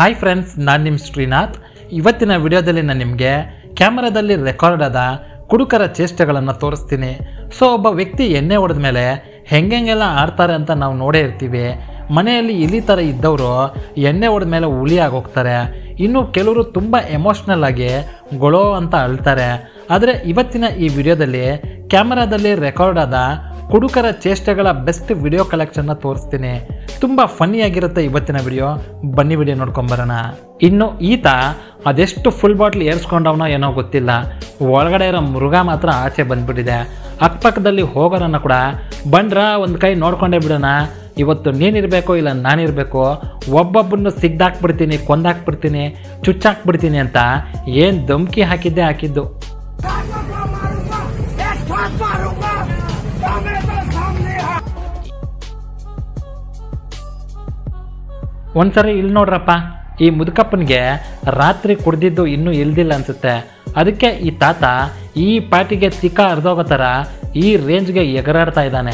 hi friends ನಾನು ನಿಮ್ಮ ಶ್ರೀನಾಥ್ ಇವತ್ತಿನ ವಿಡಿಯೋದಲ್ಲಿ ನಾನು ನಿಮಗೆ ಕ್ಯಾಮರಾದಲ್ಲಿ ರೆಕಾರ್ಡ್ ಆದ ಕುಡುಕರ ಚೇಷ್ಟೆಗಳನ್ನು ತೋರಿಸ್ತೀನಿ ಸೊ ಒಬ್ಬ ವ್ಯಕ್ತಿ ಎಣ್ಣೆ ಹೊಡೆದ ಮೇಲೆ ಹೆಂಗೆಲ್ಲ ಆಡ್ತಾರೆ ಅಂತ ನಾವು ನೋಡೇ ಇರ್ತೀವಿ ಮನೆಯಲ್ಲಿ ಇಲಿ ಥರ ಇದ್ದವರು ಎಣ್ಣೆ ಹೊಡೆದ ಮೇಲೆ ಹುಲಿ ಆಗೋಗ್ತಾರೆ ಇನ್ನು ಕೆಲವರು ತುಂಬ ಎಮೋಷ್ನಲ್ ಆಗಿ ಗೊಳೋ ಅಂತ ಅಳ್ತಾರೆ ಆದರೆ ಇವತ್ತಿನ ಈ ವಿಡಿಯೋದಲ್ಲಿ ಕ್ಯಾಮರಾದಲ್ಲಿ ರೆಕಾರ್ಡ್ ಆದ ಕುಡುಕರ ಚೇಷ್ಟೆಗಳ ಬೆಸ್ಟ್ ವಿಡಿಯೋ ಕಲೆಕ್ಷನ್ನ ತೋರಿಸ್ತೀನಿ ತುಂಬ ಫನ್ನಿಯಾಗಿರುತ್ತೆ ಇವತ್ತಿನ ವಿಡಿಯೋ ಬನ್ನಿ ವಿಡಿಯೋ ನೋಡ್ಕೊಂಬರೋಣ ಇನ್ನು ಈತ ಅದೆಷ್ಟು ಫುಲ್ ಬಾಟ್ಲ್ ಏರ್ಸ್ಕೊಂಡವನೋ ಏನೋ ಗೊತ್ತಿಲ್ಲ ಒಳಗಡೆ ಇರೋ ಮೃಗ ಮಾತ್ರ ಆಚೆ ಬಂದ್ಬಿಟ್ಟಿದೆ ಅಕ್ಕಪಕ್ಕದಲ್ಲಿ ಹೋಗೋರನ್ನ ಕೂಡ ಬಂದ್ರ ಒಂದು ಕೈ ನೋಡ್ಕೊಂಡೇ ಬಿಡೋಣ ಇವತ್ತು ನೀನಿರಬೇಕು ಇಲ್ಲ ನಾನಿರಬೇಕು ಒಬ್ಬೊಬ್ಬನ್ನು ಸಿಗ್ದಾಕ್ಬಿಡ್ತೀನಿ ಕೊಂದಾಕ್ಬಿಡ್ತೀನಿ ಚುಚ್ಚಾಕ್ಬಿಡ್ತೀನಿ ಅಂತ ಏನು ಧಮ್ಕಿ ಹಾಕಿದ್ದೆ ಹಾಕಿದ್ದು मारूंगा मारूंगा एक साथ मारूंगा सामने तो सामने आ ಒಂದ್ಸರಿ ಇಲ್ಲಿ ನೋಡ್ರಪ್ಪ ಈ ಮುದುಕಪ್ಪನಿಗೆ ರಾತ್ರಿ ಕುಡ್ದಿದ್ದು ಇನ್ನೂ ಇಲ್ದಿಲ್ಲ ಅನ್ಸುತ್ತೆ ಅದಕ್ಕೆ ಈ ತಾತ ಈ ಪಾಟಿಗೆ ತಿಕ್ಕ ಹರಿದೋಗೋ ಥರ ಈ ರೇಂಜ್ಗೆ ಎಗರಾಡ್ತಾ ಇದ್ದಾನೆ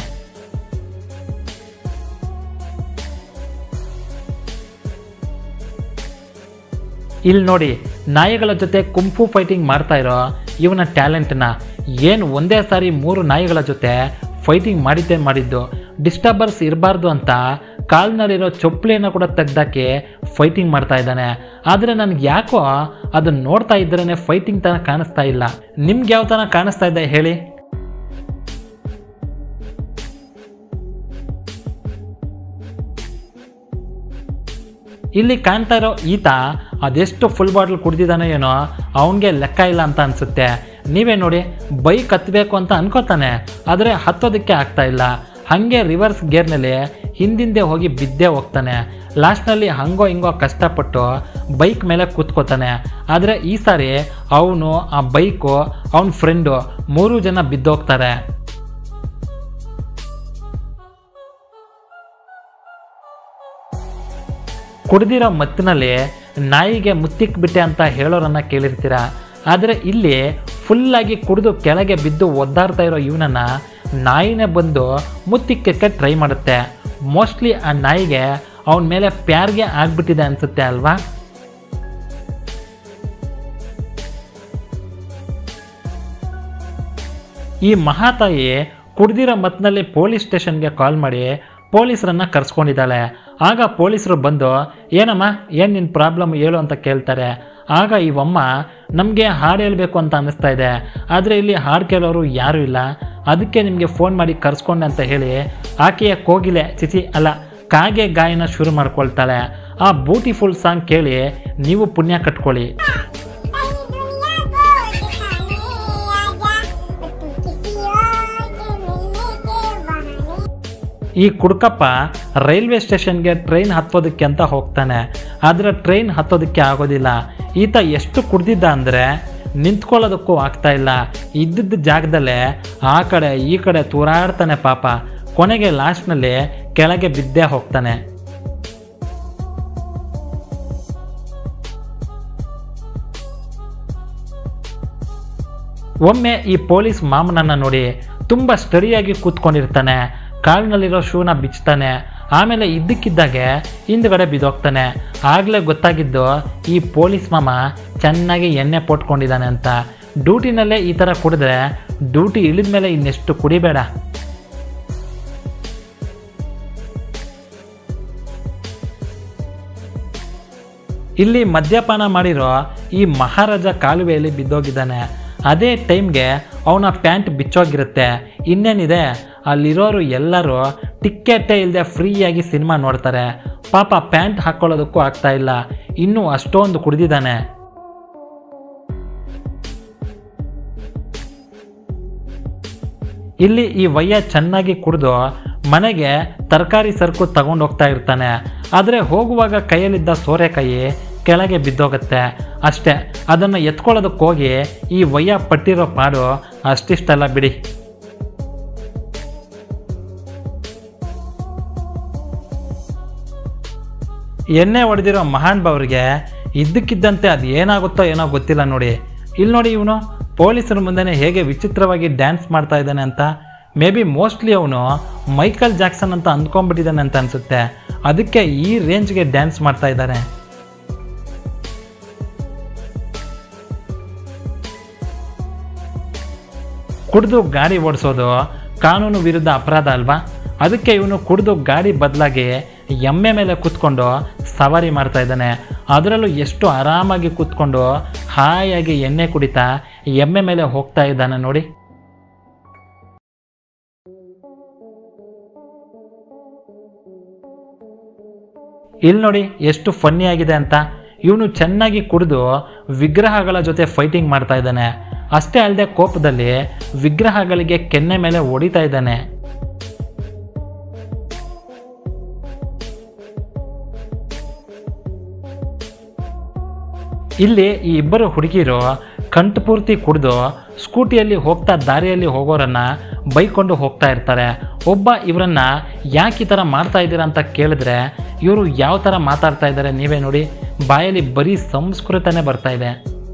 ಇಲ್ಲಿ ನೋಡಿ ನಾಯಿಗಳ ಜೊತೆ ಕುಂಫು ಫೈಟಿಂಗ್ ಮಾಡ್ತಾ ಇರೋ ಇವನ ಟ್ಯಾಲೆಂಟ್ನ ಏನು ಒಂದೇ ಸಾರಿ ಮೂರು ನಾಯಿಗಳ ಜೊತೆ ಫೈಟಿಂಗ್ ಮಾಡಿದ್ದೇ ಮಾಡಿದ್ದು ಡಿಸ್ಟರ್ಬರ್ಸ್ ಇರಬಾರ್ದು ಅಂತ ಕಾಲ್ನಲ್ಲಿರೋ ಚೊಪ್ಲಿಯನ್ನು ಕೂಡ ತೆಗ್ದಾಕಿ ಫೈಟಿಂಗ್ ಮಾಡ್ತಾ ಇದ್ದಾನೆ ಆದರೆ ನನಗೆ ಯಾಕೋ ಅದನ್ನ ನೋಡ್ತಾ ಇದ್ರೇ ಫೈಟಿಂಗ್ ತನ ಕಾಣಿಸ್ತಾ ಇಲ್ಲ ನಿಮ್ಗೆ ಯಾವ ತನ ಕಾಣಿಸ್ತಾ ಇದೆ ಹೇಳಿ ಇಲ್ಲಿ ಕಾಣ್ತಾ ಇರೋ ಈತ ಅದೆಷ್ಟು ಫುಲ್ ಬಾಟಲ್ ಕುಡ್ದಿದ್ದಾನೋ ಏನೋ ಅವನಿಗೆ ಲೆಕ್ಕ ಇಲ್ಲ ಅಂತ ಅನಿಸುತ್ತೆ ನೀವೇ ನೋಡಿ ಬೈಕ್ ಹತ್ತಬೇಕು ಅಂತ ಅನ್ಕೋತಾನೆ ಆದರೆ ಹತ್ತೋದಕ್ಕೆ ಆಗ್ತಾ ಇಲ್ಲ ಹಾಗೆ ರಿವರ್ಸ್ ಗೇರ್ನಲ್ಲಿ ಹಿಂದಿಂದೆ ಹೋಗಿ ಬಿದ್ದೇ ಹೋಗ್ತಾನೆ ಲಾಸ್ಟ್ನಲ್ಲಿ ಹಂಗೋ ಹಿಂಗೋ ಕಷ್ಟಪಟ್ಟು ಬೈಕ್ ಮೇಲೆ ಕೂತ್ಕೋತಾನೆ ಆದರೆ ಈ ಸಾರಿ ಅವನು ಆ ಬೈಕು ಅವನ ಫ್ರೆಂಡು ಮೂರು ಜನ ಬಿದ್ದೋಗ್ತಾರೆ ಕುಡ್ದಿರೋ ಮತ್ತಿನಲ್ಲಿ ನಾಯಿಗೆ ಮುತ್ತಿಕ್ಬಿಟ್ಟೆ ಅಂತ ಹೇಳೋರನ್ನ ಕೇಳಿರ್ತೀರ ಆದರೆ ಇಲ್ಲಿ ಫುಲ್ಲಾಗಿ ಕುಡಿದು ಕೆಳಗೆ ಬಿದ್ದು ಒದ್ದಾಡ್ತಾ ಇರೋ ಇವನನ್ನ ನಾಯಿನೇ ಬಂದು ಮುತ್ತಿಕ್ಕಕ್ಕೆ ಟ್ರೈ ಮಾಡುತ್ತೆ ಮೋಸ್ಟ್ಲಿ ಆ ನಾಯಿಗೆ ಅವನ ಮೇಲೆ ಪ್ಯಾರ್ಗೆ ಆಗ್ಬಿಟ್ಟಿದೆ ಅನ್ಸುತ್ತೆ ಅಲ್ವಾ ಈ ಮಹಾತಾಯಿ ಕುಡ್ದಿರೋ ಮತ್ನಲ್ಲಿ ಪೊಲೀಸ್ ಸ್ಟೇಷನ್ಗೆ ಕಾಲ್ ಮಾಡಿ ಪೊಲೀಸರನ್ನ ಕರ್ಸ್ಕೊಂಡಿದ್ದಾಳೆ ಆಗ ಪೊಲೀಸರು ಬಂದು ಏನಮ್ಮ ಏನು ನಿನ್ನ ಪ್ರಾಬ್ಲಮ್ ಹೇಳು ಅಂತ ಕೇಳ್ತಾರೆ ಆಗ ಇವಮ್ಮ ನಮಗೆ ಹಾಡು ಹೇಳಬೇಕು ಅಂತ ಅನ್ನಿಸ್ತಾ ಇದೆ ಆದರೆ ಇಲ್ಲಿ ಹಾಡು ಕೇಳೋರು ಯಾರೂ ಇಲ್ಲ ಅದಕ್ಕೆ ನಿಮಗೆ ಫೋನ್ ಮಾಡಿ ಕರ್ಸ್ಕೊಂಡೆ ಅಂತ ಹೇಳಿ ಆಕೆಯ ಕೋಗಿಲೆ ಚಿಚಿ ಅಲ್ಲ ಕಾಗೆ ಗಾಯನ ಶುರು ಮಾಡ್ಕೊಳ್ತಾಳೆ ಆ ಬ್ಯೂಟಿಫುಲ್ ಸಾಂಗ್ ಕೇಳಿ ನೀವು ಪುಣ್ಯ ಕಟ್ಕೊಳ್ಳಿ ಈ ಕುಡ್ಕಪ್ಪ ರೈಲ್ವೆ ಸ್ಟೇಷನ್ಗೆ ಟ್ರೈನ್ ಹತ್ತೋದಕ್ಕೆ ಅಂತ ಹೋಗ್ತಾನೆ ಆದರೆ ಟ್ರೈನ್ ಹತ್ತೋದಕ್ಕೆ ಆಗೋದಿಲ್ಲ ಈತ ಎಷ್ಟು ಕುಡ್ದಿದ್ದ ಅಂದರೆ ನಿಂತ್ಕೊಳ್ಳೋದಕ್ಕೂ ಆಗ್ತಾ ಇಲ್ಲ ಇದ್ದಿದ್ದ ಜಾಗದಲ್ಲೇ ಆ ಕಡೆ ಈ ಕಡೆ ತೂರಾಡ್ತಾನೆ ಪಾಪ ಕೊನೆಗೆ ಲಾಸ್ಟ್ನಲ್ಲಿ ಕೆಳಗೆ ಬಿದ್ದೇ ಹೋಗ್ತಾನೆ ಒಮ್ಮೆ ಈ ಪೊಲೀಸ್ ಮಾಮನನ್ನ ನೋಡಿ ತುಂಬ ಸ್ಟಡಿಯಾಗಿ ಕೂತ್ಕೊಂಡಿರ್ತಾನೆ ಕಾಲಿನಲ್ಲಿರೋ ಶೂನ ಬಿಚ್ತಾನೆ ಆಮೇಲೆ ಇದ್ದಕ್ಕಿದ್ದಾಗೆ ಹಿಂದ್ಗಡೆ ಬಿದ್ದೋಗ್ತಾನೆ ಆಗಲೇ ಗೊತ್ತಾಗಿದ್ದು ಈ ಪೊಲೀಸ್ ಮಾಮ ಚೆನ್ನಾಗಿ ಎಣ್ಣೆ ಪೋಟ್ಕೊಂಡಿದ್ದಾನೆ ಅಂತ ಡ್ಯೂಟಿನಲ್ಲೇ ಈ ಥರ ಕುಡಿದ್ರೆ ಡ್ಯೂಟಿ ಇಳಿದ ಮೇಲೆ ಇನ್ನೆಷ್ಟು ಕುಡಿಬೇಡ ಇಲ್ಲಿ ಮದ್ಯಪಾನ ಮಾಡಿರೋ ಈ ಮಹಾರಾಜ ಕಾಲುವೆಯಲ್ಲಿ ಬಿದ್ದೋಗಿದ್ದಾನೆ ಅದೇ ಟೈಮ್ಗೆ ಅವನ ಪ್ಯಾಂಟ್ ಬಿಚ್ಚೋಗಿರುತ್ತೆ ಇನ್ನೇನಿದೆ ಅಲ್ಲಿರೋರು ಎಲ್ಲರೂ ಟಿಕೆಟೇ ಇಲ್ಲದೆ ಫ್ರೀಯಾಗಿ ಸಿನಿಮಾ ನೋಡ್ತಾರೆ ಪಾಪ ಪ್ಯಾಂಟ್ ಹಾಕ್ಕೊಳ್ಳೋದಕ್ಕೂ ಆಗ್ತಾ ಇಲ್ಲ ಇನ್ನೂ ಅಷ್ಟೊಂದು ಕುಡ್ದಿದ್ದಾನೆ ಇಲ್ಲಿ ಈ ವಯ್ಯ ಚೆನ್ನಾಗಿ ಕುಡಿದು ಮನೆಗೆ ತರಕಾರಿ ಸರಕು ತಗೊಂಡು ಹೋಗ್ತಾ ಇರ್ತಾನೆ ಆದರೆ ಹೋಗುವಾಗ ಕೈಯಲ್ಲಿದ್ದ ಸೋರೆಕಾಯಿ ಕೆಳಗೆ ಬಿದ್ದೋಗುತ್ತೆ ಅಷ್ಟೇ ಅದನ್ನು ಎತ್ಕೊಳ್ಳೋದಕ್ಕೆ ಹೋಗಿ ಈ ವಯ್ಯ ಪಟ್ಟಿರೋ ಪಾಡು ಅಷ್ಟಿಷ್ಟಲ್ಲ ಬಿಡಿ ಎಣ್ಣೆ ಹೊಡೆದಿರೋ ಮಹಾನ್ ಬವ್ರಿಗೆ ಇದ್ದಕ್ಕಿದ್ದಂತೆ ಅದು ಏನಾಗುತ್ತೋ ಏನೋ ಗೊತ್ತಿಲ್ಲ ನೋಡಿ ಇಲ್ಲಿ ನೋಡಿ ಇವನು ಪೊಲೀಸರ ಮುಂದೆನೆ ಹೇಗೆ ವಿಚಿತ್ರವಾಗಿ ಡ್ಯಾನ್ಸ್ ಮಾಡ್ತಾ ಇದ್ದಾನೆ ಅಂತ ಮೇ ಬಿ ಮೋಸ್ಟ್ಲಿ ಅವನು ಮೈಕಲ್ ಜಾಕ್ಸನ್ ಅಂತ ಅಂದ್ಕೊಂಡ್ಬಿಟ್ಟಿದ್ದಾನೆ ಅಂತ ಅನಿಸುತ್ತೆ ಅದಕ್ಕೆ ಈ ರೇಂಜ್ಗೆ ಡ್ಯಾನ್ಸ್ ಮಾಡ್ತಾ ಇದ್ದಾನೆ ಕುಡಿದು ಗಾಡಿ ಓಡಿಸೋದು ಕಾನೂನು ವಿರುದ್ಧ ಅಪರಾಧ ಅಲ್ವಾ ಅದಕ್ಕೆ ಇವನು ಕುಡಿದು ಗಾಡಿ ಬದಲಾಗಿ ಎಮ್ಮೆ ಮೇಲೆ ಕೂತ್ಕೊಂಡು ಸವಾರಿ ಮಾಡ್ತಾ ಇದ್ದಾನೆ ಅದರಲ್ಲೂ ಎಷ್ಟು ಆರಾಮಾಗಿ ಕೂತ್ಕೊಂಡು ಹಾಯಾಗಿ ಎಣ್ಣೆ ಕುಡಿತಾ ಎಮ್ಮೆ ಮೇಲೆ ಹೋಗ್ತಾ ಇದ್ದಾನೆ ನೋಡಿ ಇಲ್ಲಿ ನೋಡಿ ಎಷ್ಟು ಫನ್ನಿ ಆಗಿದೆ ಅಂತ ಇವನು ಚೆನ್ನಾಗಿ ಕುಡಿದು ವಿಗ್ರಹಗಳ ಜೊತೆ ಫೈಟಿಂಗ್ ಮಾಡ್ತಾ ಇದ್ದಾನೆ ಅಷ್ಟೇ ಅಲ್ಲದೆ ಕೋಪದಲ್ಲಿ ವಿಗ್ರಹಗಳಿಗೆ ಕೆನ್ನೆ ಮೇಲೆ ಹೊಡಿತಾ ಇದ್ದಾನೆ ಇಲ್ಲಿ ಈ ಇಬ್ಬರು ಹುಡುಗಿರು ಕಂಠ ಪೂರ್ತಿ ಕುಡಿದು ಸ್ಕೂಟಿಯಲ್ಲಿ ಹೋಗ್ತಾ ದಾರಿಯಲ್ಲಿ ಹೋಗೋರನ್ನ ಬೈಕೊಂಡು ಹೋಗ್ತಾ ಇರ್ತಾರೆ ಒಬ್ಬ ಇವರನ್ನ ಯಾಕೆ ಈ ಥರ ಮಾಡ್ತಾ ಇದ್ದೀರಾ ಅಂತ ಕೇಳಿದ್ರೆ ಇವರು ಯಾವ ಥರ ಮಾತಾಡ್ತಾ ಇದ್ದಾರೆ ನೀವೇ ನೋಡಿ ಬಾಯಲ್ಲಿ ಬರೀ ಸಂಸ್ಕೃತನೇ ಬರ್ತಾ ಇದೆ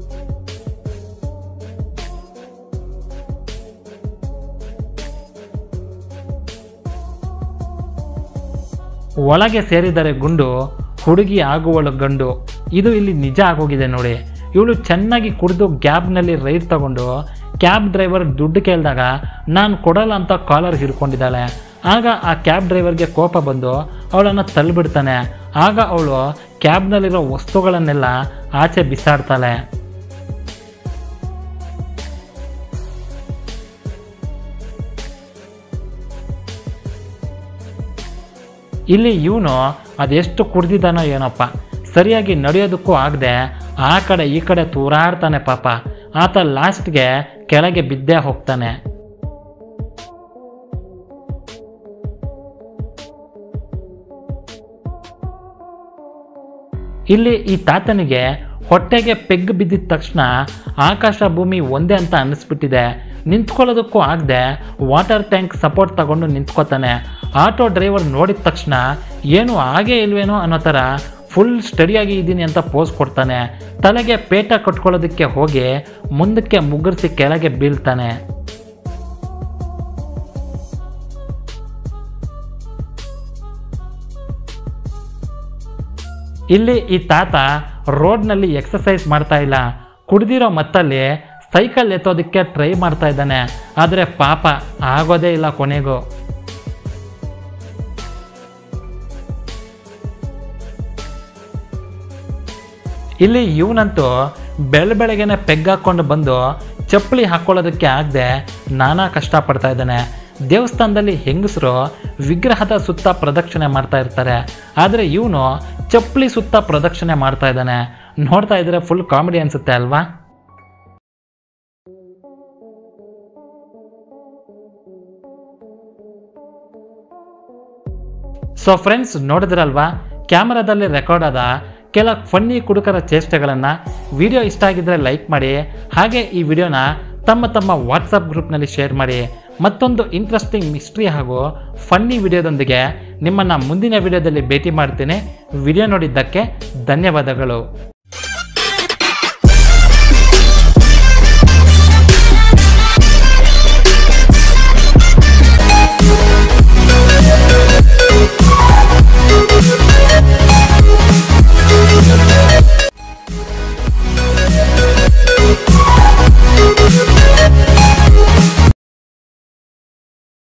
ಒಳಗೆ ಸೇರಿದರೆ ಗುಂಡು ಹುಡುಗಿ ಆಗುವಳು ಗಂಡು ಇದು ಇಲ್ಲಿ ನಿಜ ಆಗೋಗಿದೆ ನೋಡಿ ಇವಳು ಚೆನ್ನಾಗಿ ಕುಡಿದು ಕ್ಯಾಬ್ನಲ್ಲಿ ರೈಡ್ ತಗೊಂಡು ಕ್ಯಾಬ್ ಡ್ರೈವರ್ ದುಡ್ಡು ಕೇಳಿದಾಗ ನಾನು ಕೊಡಲ್ಲ ಅಂತ ಕಾಲರ್ ಹಿಡ್ಕೊಂಡಿದ್ದಾಳೆ ಆಗ ಆ ಕ್ಯಾಬ್ ಡ್ರೈವರ್ಗೆ ಕೋಪ ಬಂದು ಅವಳನ್ನು ತಳ್ಳಿಬಿಡ್ತಾನೆ ಆಗ ಅವಳು ಕ್ಯಾಬ್ನಲ್ಲಿರೋ ವಸ್ತುಗಳನ್ನೆಲ್ಲ ಆಚೆ ಬಿಸಾಡ್ತಾಳೆ ಇಲ್ಲಿ ಇವನು ಅದೆಷ್ಟು ಕುಡ್ದಿದ್ದಾನೋ ಏನಪ್ಪ ಸರಿಯಾಗಿ ನಡೆಯೋದಕ್ಕೂ ಆಗದೆ ಆ ಕಡೆ ಈ ಕಡೆ ತೂರಾಡ್ತಾನೆ ಪಾಪ ಆತ ಲಾಸ್ಟ್ಗೆ ಕೆಳಗೆ ಬಿದ್ದೇ ಹೋಗ್ತಾನೆ ಇಲ್ಲಿ ಈ ತಾತನಿಗೆ ಹೊಟ್ಟೆಗೆ ಪೆಗ್ ಬಿದ್ದಿದ ತಕ್ಷಣ ಆಕಾಶ ಭೂಮಿ ಒಂದೇ ಅಂತ ಅನ್ನಿಸ್ಬಿಟ್ಟಿದೆ ನಿಂತ್ಕೊಳ್ಳೋದಕ್ಕೂ ಆಗದೆ ವಾಟರ್ ಟ್ಯಾಂಕ್ ಸಪೋರ್ಟ್ ತಗೊಂಡು ನಿಂತ್ಕೋತಾನೆ ಆಟೋ ಡ್ರೈವರ್ ನೋಡಿದ ತಕ್ಷಣ ಏನು ಆಗೇ ಇಲ್ವೇನೋ ಅನ್ನೋ ಥರ ಫುಲ್ ಸ್ಟಡಿಯಾಗಿ ಇದ್ದೀನಿ ಅಂತ ಪೋಸ್ ಕೊಡ್ತಾನೆ ತಲೆಗೆ ಪೇಟ ಕಟ್ಕೊಳ್ಳೋದಕ್ಕೆ ಹೋಗಿ ಮುಂದಕ್ಕೆ ಮುಗುರ್ಸಿ ಕೆಳಗೆ ಬೀಳ್ತಾನೆ ಇಲ್ಲಿ ಈ ತಾತ ರೋಡ್ನಲ್ಲಿ ಎಕ್ಸಸೈಸ್ ಮಾಡ್ತಾ ಇಲ್ಲ ಕುಡ್ದಿರೋ ಮತ್ತಲ್ಲಿ ಸೈಕಲ್ ಎತ್ತೋದಕ್ಕೆ ಟ್ರೈ ಮಾಡ್ತಾ ಇದ್ದಾನೆ ಆದರೆ ಪಾಪ ಆಗೋದೇ ಇಲ್ಲ ಕೊನೆಗೂ ಇಲ್ಲಿ ಇವನಂತೂ ಬೆಳ ಬೆಳಗ್ಗೆನೆ ಪೆಗ್ ಹಾಕ್ಕೊಂಡು ಬಂದು ಚಪ್ಪಲಿ ಹಾಕ್ಕೊಳ್ಳೋದಕ್ಕೆ ಆಗದೆ ನಾನಾ ಕಷ್ಟಪಡ್ತಾ ಇದ್ದಾನೆ ದೇವಸ್ಥಾನದಲ್ಲಿ ಹೆಂಗಸರು ವಿಗ್ರಹದ ಸುತ್ತ ಪ್ರದಕ್ಷಿಣೆ ಮಾಡ್ತಾ ಇರ್ತಾರೆ ಆದರೆ ಇವನು ಚಪ್ಪಲಿ ಸುತ್ತ ಪ್ರದಕ್ಷಿಣೆ ಮಾಡ್ತಾ ಇದ್ದಾನೆ ನೋಡ್ತಾ ಇದ್ರೆ ಫುಲ್ ಕಾಮಿಡಿ ಅನ್ಸುತ್ತೆ ಅಲ್ವಾ ಸೊ ಫ್ರೆಂಡ್ಸ್ ನೋಡಿದ್ರಲ್ವಾ ಕ್ಯಾಮರಾದಲ್ಲಿ ರೆಕಾರ್ಡ್ ಆದ ಕೆಲ ಫನ್ನಿ ಕುಡುಕರ ಚೇಷ್ಟೆಗಳನ್ನು ವಿಡಿಯೋ ಇಷ್ಟ ಆಗಿದ್ರೆ ಲೈಕ್ ಮಾಡಿ ಹಾಗೆ ಈ ವಿಡಿಯೋನ ತಮ್ಮ ತಮ್ಮ ವಾಟ್ಸಪ್ ಗ್ರೂಪ್ನಲ್ಲಿ ಶೇರ್ ಮಾಡಿ ಮತ್ತೊಂದು ಇಂಟ್ರೆಸ್ಟಿಂಗ್ ಮಿಸ್ಟ್ರಿ ಹಾಗೂ ಫನ್ನಿ ವಿಡಿಯೋದೊಂದಿಗೆ ನಿಮ್ಮನ್ನು ಮುಂದಿನ ವಿಡಿಯೋದಲ್ಲಿ ಭೇಟಿ ಮಾಡ್ತೀನಿ ವಿಡಿಯೋ ನೋಡಿದ್ದಕ್ಕೆ ಧನ್ಯವಾದಗಳು